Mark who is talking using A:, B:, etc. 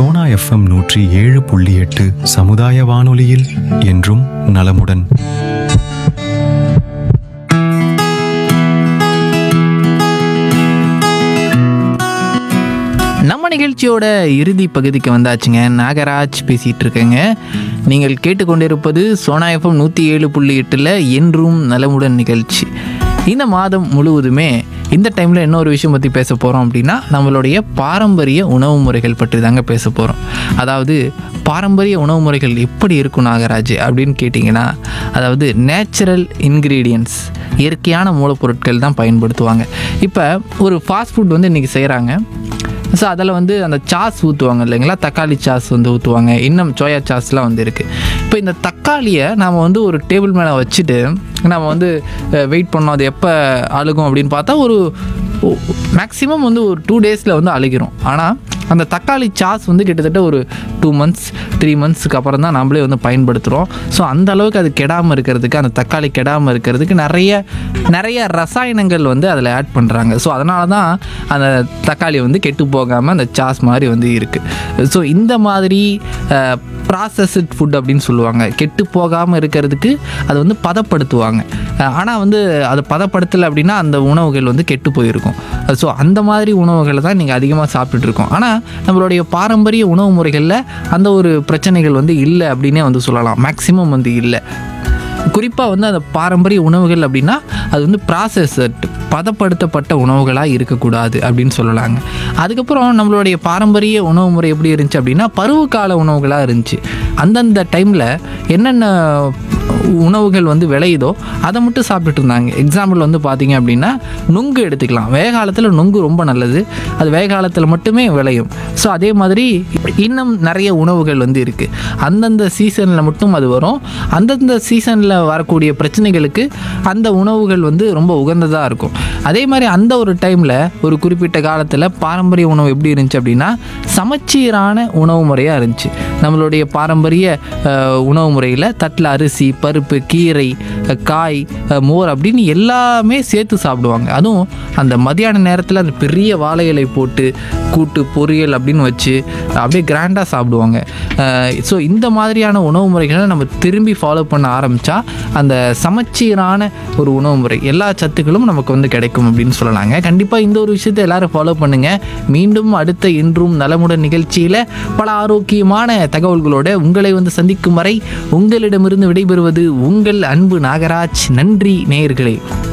A: Sona FM நூற்றி ஏழு புள்ளி எட்டு சமுதாய வானொலியில் என்றும் நலமுடன்
B: நம்ம நிகழ்ச்சியோட இறுதி பகுதிக்கு வந்தாச்சுங்க நாகராஜ் பேசிகிட்டு இருக்கேங்க நீங்கள் கேட்டுக்கொண்டிருப்பது சோனா எஃப்எம் நூற்றி ஏழு புள்ளி எட்டில் என்றும் நலமுடன் நிகழ்ச்சி இந்த மாதம் முழுவதுமே இந்த டைமில் இன்னொரு விஷயம் பற்றி பேச போகிறோம் அப்படின்னா நம்மளுடைய பாரம்பரிய உணவு முறைகள் பற்றி தாங்க பேச போகிறோம் அதாவது பாரம்பரிய உணவு முறைகள் எப்படி இருக்கும் நாகராஜ் அப்படின்னு கேட்டிங்கன்னா அதாவது நேச்சுரல் இன்க்ரீடியன்ஸ் இயற்கையான மூலப்பொருட்கள் தான் பயன்படுத்துவாங்க இப்போ ஒரு ஃபாஸ்ட் ஃபுட் வந்து இன்றைக்கி செய்கிறாங்க ஸோ அதில் வந்து அந்த சாஸ் ஊற்றுவாங்க இல்லைங்களா தக்காளி சாஸ் வந்து ஊற்றுவாங்க இன்னும் சோயா சாஸ்லாம் வந்து இருக்குது இப்போ இந்த தக்காளியை நாம் வந்து ஒரு டேபிள் மேலே வச்சுட்டு நம்ம வந்து வெயிட் பண்ணோம் அது எப்போ அழுகும் அப்படின்னு பார்த்தா ஒரு மேக்ஸிமம் வந்து ஒரு டூ டேஸில் வந்து அழுகிறோம் ஆனால் அந்த தக்காளி சாஸ் வந்து கிட்டத்தட்ட ஒரு டூ மந்த்ஸ் த்ரீ மந்த்ஸ்க்கு அப்புறம் தான் நம்மளே வந்து பயன்படுத்துகிறோம் ஸோ அந்த அளவுக்கு அது கெடாமல் இருக்கிறதுக்கு அந்த தக்காளி கெடாமல் இருக்கிறதுக்கு நிறைய நிறைய ரசாயனங்கள் வந்து அதில் ஆட் பண்ணுறாங்க ஸோ அதனால தான் அந்த தக்காளி வந்து கெட்டு போகாமல் அந்த சாஸ் மாதிரி வந்து இருக்குது ஸோ இந்த மாதிரி ப்ராசஸ்ட் ஃபுட் அப்படின்னு சொல்லுவாங்க கெட்டு போகாமல் இருக்கிறதுக்கு அது வந்து பதப்படுத்துவாங்க ஆனால் வந்து அதை பதப்படுத்தலை அப்படின்னா அந்த உணவுகள் வந்து கெட்டு போயிருக்கும் ஸோ அந்த மாதிரி உணவுகளை தான் நீங்கள் அதிகமாக சாப்பிட்டுட்டு இருக்கோம் ஆனால் நம்மளுடைய பாரம்பரிய உணவு முறைகளில் அந்த ஒரு பிரச்சனைகள் வந்து இல்லை அப்படின்னே வந்து சொல்லலாம் மேக்ஸிமம் வந்து இல்லை குறிப்பாக வந்து அந்த பாரம்பரிய உணவுகள் அப்படின்னா அது வந்து ப்ராசஸ்ட் பதப்படுத்தப்பட்ட உணவுகளாக இருக்கக்கூடாது அப்படின்னு சொல்லலாங்க அதுக்கப்புறம் நம்மளுடைய பாரம்பரிய உணவு முறை எப்படி இருந்துச்சு அப்படின்னா பருவகால உணவுகளாக இருந்துச்சு அந்தந்த டைமில் என்னென்ன உணவுகள் வந்து விளையுதோ அதை மட்டும் சாப்பிட்டுட்டு இருந்தாங்க எக்ஸாம்பிள் வந்து பார்த்தீங்க அப்படின்னா நுங்கு எடுத்துக்கலாம் வெய காலத்தில் நுங்கு ரொம்ப நல்லது அது வெய காலத்தில் மட்டுமே விளையும் ஸோ அதே மாதிரி இன்னும் நிறைய உணவுகள் வந்து இருக்குது அந்தந்த சீசனில் மட்டும் அது வரும் அந்தந்த சீசனில் வரக்கூடிய பிரச்சனைகளுக்கு அந்த உணவுகள் வந்து ரொம்ப உகந்ததாக இருக்கும் அதே மாதிரி அந்த ஒரு டைமில் ஒரு குறிப்பிட்ட காலத்தில் பாரம்பரிய உணவு எப்படி இருந்துச்சு அப்படின்னா சமச்சீரான உணவு முறையாக இருந்துச்சு நம்மளுடைய பாரம்பரிய அஹ், உணவு முறையில் தட்டில் அரிசி பருப்பு கீரை அஹ், காய் அஹ், மோர் அப்படின்னு எல்லாமே சேர்த்து சாப்பிடுவாங்க அதுவும் அந்த மதியான நேரத்தில் அந்த பெரிய வாழை இலை போட்டு கூட்டு பொரியல் அப்படின்னு வச்சு அப்படியே கிராண்டாக சாப்பிடுவாங்க ஸோ இந்த மாதிரியான உணவு முறைகளை நம்ம திரும்பி ஃபாலோ பண்ண ஆரம்பித்தா அந்த சமச்சீரான ஒரு உணவு முறை எல்லா சத்துக்களும் நமக்கு வந்து கிடைக்கும் அப்படின்னு சொல்லலாங்க கண்டிப்பாக இந்த ஒரு விஷயத்தை எல்லாரும் ஃபாலோ பண்ணுங்கள் மீண்டும் அடுத்த இன்றும் நலமுடன் நிகழ்ச்சியில் பல ஆரோக்கியமான தகவல்களோட உங்களை வந்து சந்திக்கும் வரை உங்களிடமிருந்து விடைபெறுவது உங்கள் அன்பு நாகராஜ் நன்றி நேயர்களே